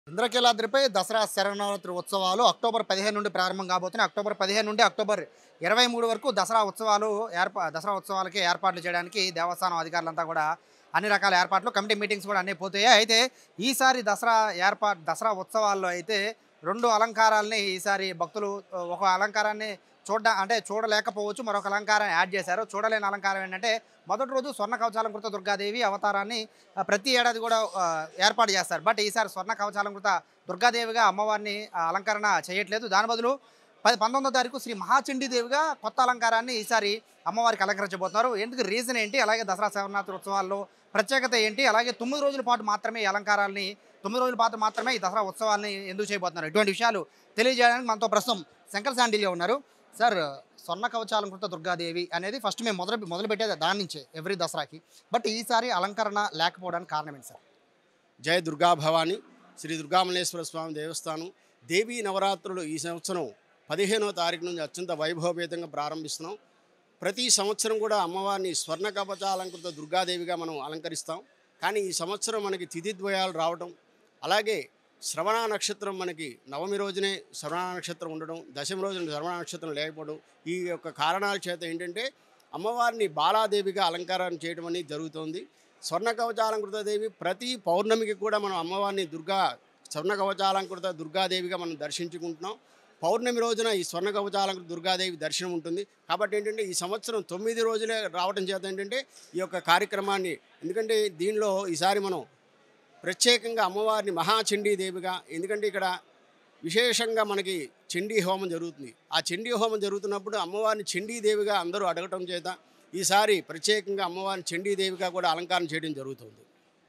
ఇంద్రకీలాద్రిపై దసరా శరణవరాత్రి ఉత్సవాలు అక్టోబర్ పదిహేను నుండి ప్రారంభం కాబోతున్నాయి అక్టోబర్ పదిహేను నుండి అక్టోబర్ ఇరవై మూడు వరకు దసరా ఉత్సవాలు ఏర్పా దసరా ఉత్సవాలకి ఏర్పాట్లు చేయడానికి దేవస్థానం అధికారులంతా కూడా అన్ని రకాల ఏర్పాట్లు కమిటీ మీటింగ్స్ కూడా అన్నీ పోతాయి అయితే ఈసారి దసరా ఏర్పాటు దసరా ఉత్సవాల్లో అయితే రెండు అలంకారాలని ఈసారి భక్తులు ఒక అలంకారాన్ని చూడ అంటే చూడలేకపోవచ్చు మరొక అలంకారాన్ని యాడ్ చేశారు చూడలేని అలంకారం ఏంటంటే మొదటి రోజు స్వర్ణ కవచాలంకృత దుర్గాదేవి అవతారాన్ని ఆ, ప్రతి ఏడాది కూడా ఆ, ఏర్పాటు చేస్తారు బట్ ఈసారి స్వర్ణ కవచాలంకృత దుర్గాదేవిగా అమ్మవారిని ఆ, అలంకరణ చేయట్లేదు దాని బదులు పది పంతొమ్మిదో తారీఖు శ్రీ మహాచండీదేవిగా కొత్త అలంకారాన్ని ఈసారి అమ్మవారికి అలంకరించబోతున్నారు ఎందుకు రీజన్ ఏంటి అలాగే దసరా శివరాత్రి ఉత్సవాల్లో ప్రత్యేకత ఏంటి అలాగే తొమ్మిది రోజుల పాటు మాత్రమే ఈ అలంకారాన్ని తొమ్మిది రోజుల పాటు మాత్రమే ఈ దసరా ఉత్సవాల్ని ఎందుకు చేయబోతున్నారు ఇటువంటి విషయాలు తెలియజేయడానికి మనతో ప్రస్తుతం శంకర్ శాండిల్య ఉన్నారు సార్ స్వర్ణ కవచాలంకృత దుర్గాదేవి అనేది ఫస్ట్ మేము మొదలు మొదలు పెట్టేది దాని నుంచే ఎవ్రీ దసరాకి బట్ ఈసారి అలంకరణ లేకపోవడానికి కారణం ఏంటి సార్ జయ దుర్గా భవాని శ్రీ దుర్గామల్లేశ్వర స్వామి దేవస్థానం దేవీ నవరాత్రులు ఈ సంవత్సరం పదిహేనవ తారీఖు నుంచి అత్యంత వైభవపేతంగా ప్రారంభిస్తున్నాం ప్రతి సంవత్సరం కూడా అమ్మవారిని స్వర్ణ కవచాలంకృత దుర్గాదేవిగా మనం అలంకరిస్తాం కానీ ఈ సంవత్సరం మనకి తిథి ద్వయాలు రావడం అలాగే శ్రవణ నక్షత్రం మనకి నవమి రోజునే శ్రవణ నక్షత్రం ఉండడం దశమి రోజున శ్రవణ నక్షత్రం లేకపోవడం ఈ యొక్క కారణాల చేత ఏంటంటే అమ్మవారిని బాలాదేవిగా అలంకారం చేయడం అనేది జరుగుతోంది స్వర్ణ కవచాలంకృత దేవి ప్రతి పౌర్ణమికి కూడా మనం అమ్మవారిని దుర్గా స్వర్ణ కవచాలంకృత దుర్గాదేవిగా మనం దర్శించుకుంటున్నాం పౌర్ణమి రోజున ఈ స్వర్ణ కవచాలంకృత దుర్గాదేవి దర్శనం ఉంటుంది కాబట్టి ఏంటంటే ఈ సంవత్సరం తొమ్మిది రోజులే రావడం చేత ఏంటంటే ఈ యొక్క కార్యక్రమాన్ని ఎందుకంటే దీనిలో ఈసారి మనం ప్రత్యేకంగా అమ్మవారిని మహాచండీ దేవిగా ఎందుకంటే ఇక్కడ విశేషంగా మనకి చండీ హోమం జరుగుతుంది ఆ చండీ హోమం జరుగుతున్నప్పుడు అమ్మవారిని చండీ దేవిగా అందరూ అడగటం చేత ఈసారి ప్రత్యేకంగా అమ్మవారిని చండీ దేవిగా కూడా అలంకారం చేయడం జరుగుతుంది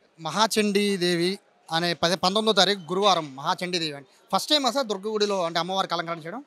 మహాచండీదేవి అనే పది పంతొమ్మిదో తారీఖు గురువారం మహాచండీదేవి అండి ఫస్ట్ టైం సార్ దుర్గగుడిలో అంటే అమ్మవారికి అలంకరణ చేయడం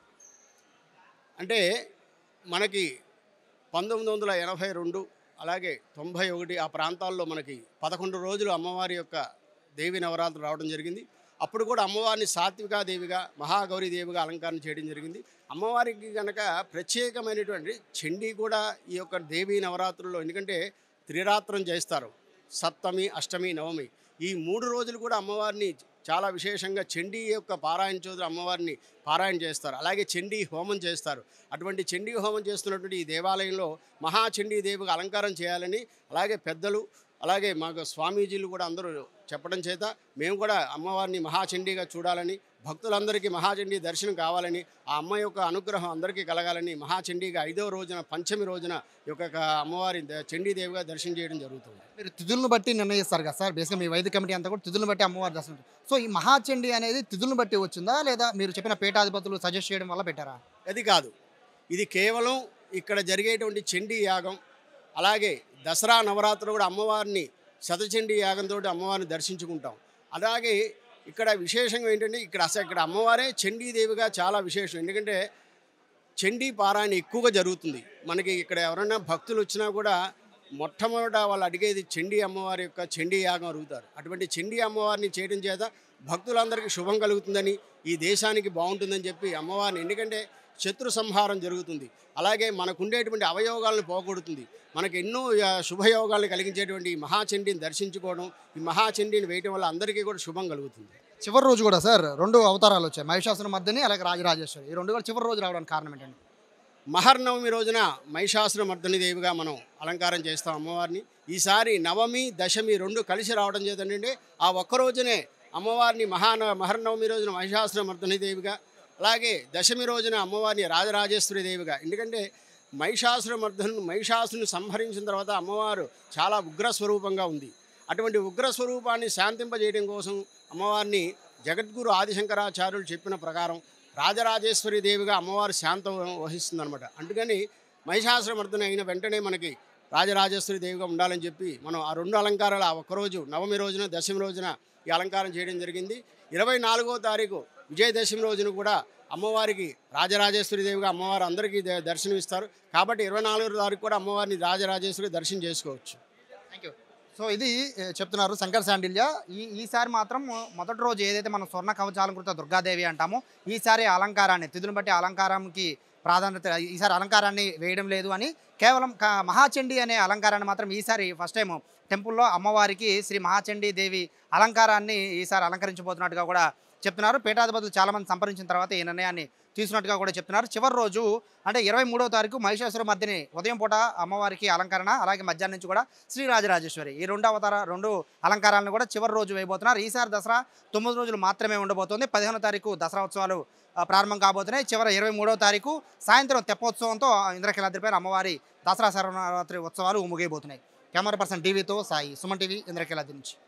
అంటే మనకి పంతొమ్మిది వందల ఎనభై రెండు అలాగే తొంభై ఒకటి ఆ ప్రాంతాల్లో మనకి పదకొండు రోజులు అమ్మవారి యొక్క దేవి నవరాత్రులు రావడం జరిగింది అప్పుడు కూడా అమ్మవారిని సాత్వికా దేవిగా మహాగౌరీ దేవిగా అలంకరణ చేయడం జరిగింది అమ్మవారికి కనుక ప్రత్యేకమైనటువంటి చండీ కూడా ఈ యొక్క దేవీ నవరాత్రుల్లో ఎందుకంటే త్రిరాత్రం చేస్తారు సప్తమి అష్టమి నవమి ఈ మూడు రోజులు కూడా అమ్మవారిని చాలా విశేషంగా చండీ యొక్క పారాయణ చోదరు అమ్మవారిని పారాయణ చేస్తారు అలాగే చండీ హోమం చేస్తారు అటువంటి చండీ హోమం చేస్తున్నటువంటి ఈ దేవాలయంలో మహాచండీ దేవికి అలంకారం చేయాలని అలాగే పెద్దలు అలాగే మాకు స్వామీజీలు కూడా అందరూ చెప్పడం చేత మేము కూడా అమ్మవారిని మహాచండీగా చూడాలని భక్తులందరికీ మహాచండీ దర్శనం కావాలని ఆ అమ్మ యొక్క అనుగ్రహం అందరికీ కలగాలని మహాచండీగా ఐదవ రోజున పంచమి రోజున ఈ యొక్క క- అమ్మవారి ద- చండీదేవిగా దర్శనం చేయడం జరుగుతుంది మీరు తిథులను బట్టి నిర్ణయిస్తారు కదా సార్ బేసిక్గా మీ వైద్య కమిటీ అంతా కూడా తిథులను బట్టి అమ్మవారి దర్శనం సో ఈ మహాచండీ అనేది తిథులను బట్టి వచ్చిందా లేదా మీరు చెప్పిన పీఠాధిపతులు సజెస్ట్ చేయడం వల్ల పెట్టారా అది కాదు ఇది కేవలం ఇక్కడ జరిగేటువంటి చండీ యాగం అలాగే దసరా నవరాత్రులు కూడా అమ్మవారిని శతచండీ యాగంతో అమ్మవారిని దర్శించుకుంటాం అలాగే ఇక్కడ విశేషంగా ఏంటంటే ఇక్కడ అసలు ఇక్కడ అమ్మవారే చండీదేవిగా చాలా విశేషం ఎందుకంటే చండీ పారాయణ ఎక్కువగా జరుగుతుంది మనకి ఇక్కడ ఎవరైనా భక్తులు వచ్చినా కూడా మొట్టమొదట వాళ్ళు అడిగేది చండీ అమ్మవారి యొక్క చండీ యాగం అడుగుతారు అటువంటి చండీ అమ్మవారిని చేయడం చేత భక్తులందరికీ శుభం కలుగుతుందని ఈ దేశానికి బాగుంటుందని చెప్పి అమ్మవారిని ఎందుకంటే శత్రు సంహారం జరుగుతుంది అలాగే మనకు ఉండేటువంటి అవయోగాలను పోగొడుతుంది మనకు ఎన్నో ఆ, శుభయోగాలను కలిగించేటువంటి ఈ మహాచండీని దర్శించుకోవడం ఈ మహాచండీని వేయటం వల్ల అందరికీ కూడా శుభం కలుగుతుంది చివరి రోజు కూడా సార్ రెండు అవతారాలు వచ్చాయి మహిషాసుర మర్దని అలాగే రాజరాజేశ్వరి ఈ రెండు కూడా చివరి రోజు రావడానికి కారణం ఏంటండి మహర్నవమి రోజున మహిషాసుర మర్దని దేవిగా మనం అలంకారం చేస్తాం అమ్మవారిని ఈసారి నవమి దశమి రెండు కలిసి రావడం చేతండి ఆ ఒక్క రోజునే అమ్మవారిని మహాన మహర్నవమి రోజున మహిషాసుర మర్దని దేవిగా అలాగే దశమి రోజున అమ్మవారిని రాజరాజేశ్వరి దేవిగా ఎందుకంటే మహిషాసుర మర్దను మహిషాసుని సంహరించిన తర్వాత అమ్మవారు చాలా ఉగ్ర స్వరూపంగా ఉంది అటువంటి ఉగ్ర స్వరూపాన్ని శాంతింపజేయడం కోసం అమ్మవారిని జగద్గురు ఆదిశంకరాచార్యులు చెప్పిన ప్రకారం రాజరాజేశ్వరి దేవిగా అమ్మవారు శాంతం వహిస్తుందన్నమాట అందుకని మహిషాసురమర్దన అయిన వెంటనే మనకి రాజరాజేశ్వరి దేవిగా ఉండాలని చెప్పి మనం ఆ రెండు అలంకారాలు ఆ ఒక్కరోజు నవమి రోజున దశమి రోజున ఈ అలంకారం చేయడం జరిగింది ఇరవై నాలుగో తారీఖు విజయదశమి రోజున కూడా అమ్మవారికి రాజరాజేశ్వరి దేవిగా అమ్మవారు అందరికీ ద- దర్శనం ఇస్తారు కాబట్టి ఇరవై నాలుగో తారీఖు కూడా అమ్మవారిని రాజరాజేశ్వరి దర్శనం చేసుకోవచ్చు థ్యాంక్ యూ సో ఇది ఏ, చెప్తున్నారు శంకర్ శాండిల్య ఈ ఈసారి మాత్రం మొదటి రోజు ఏదైతే మనం స్వర్ణ కవచాలంకృత దుర్గాదేవి అంటామో ఈసారి అలంకారాన్ని తిథులను బట్టి అలంకారంకి ప్రాధాన్యత ఈసారి అలంకారాన్ని వేయడం లేదు అని కేవలం క- మహాచండి అనే అలంకారాన్ని మాత్రం ఈసారి ఫస్ట్ టైం టెంపుల్లో అమ్మవారికి శ్రీ మహాచండీ దేవి అలంకారాన్ని ఈసారి అలంకరించబోతున్నట్టుగా కూడా చెప్తున్నారు పీఠాధిపతులు చాలామంది సంప్రదించిన తర్వాత ఈ నిర్ణయాన్ని తీసుకున్నట్టుగా కూడా చెప్తున్నారు చివరి రోజు అంటే ఇరవై మూడవ తారీఖు మహిషాసుర మధ్యని ఉదయం పూట అమ్మవారికి అలంకరణ అలాగే మధ్యాహ్నం నుంచి కూడా శ్రీ రాజరాజేశ్వరి ఈ రెండు అవతార రెండు అలంకారాలను కూడా చివరి రోజు వేయబోతున్నారు ఈసారి దసరా తొమ్మిది రోజులు మాత్రమే ఉండబోతోంది పదిహేనో తారీఖు దసరా ఉత్సవాలు ఆ, ప్రారంభం కాబోతున్నాయి చివరి ఇరవై మూడవ తారీఖు సాయంత్రం తెప్పోత్సవంతో ఇంద్రకీలాద్రిపైన అమ్మవారి దసరా శరవరాత్రి ఉత్సవాలు ముగియబోతున్నాయి కెమెరా పర్సన్ టీవీతో సాయి సుమన్ టీవీ ఇంద్రకీలాద్రి నుంచి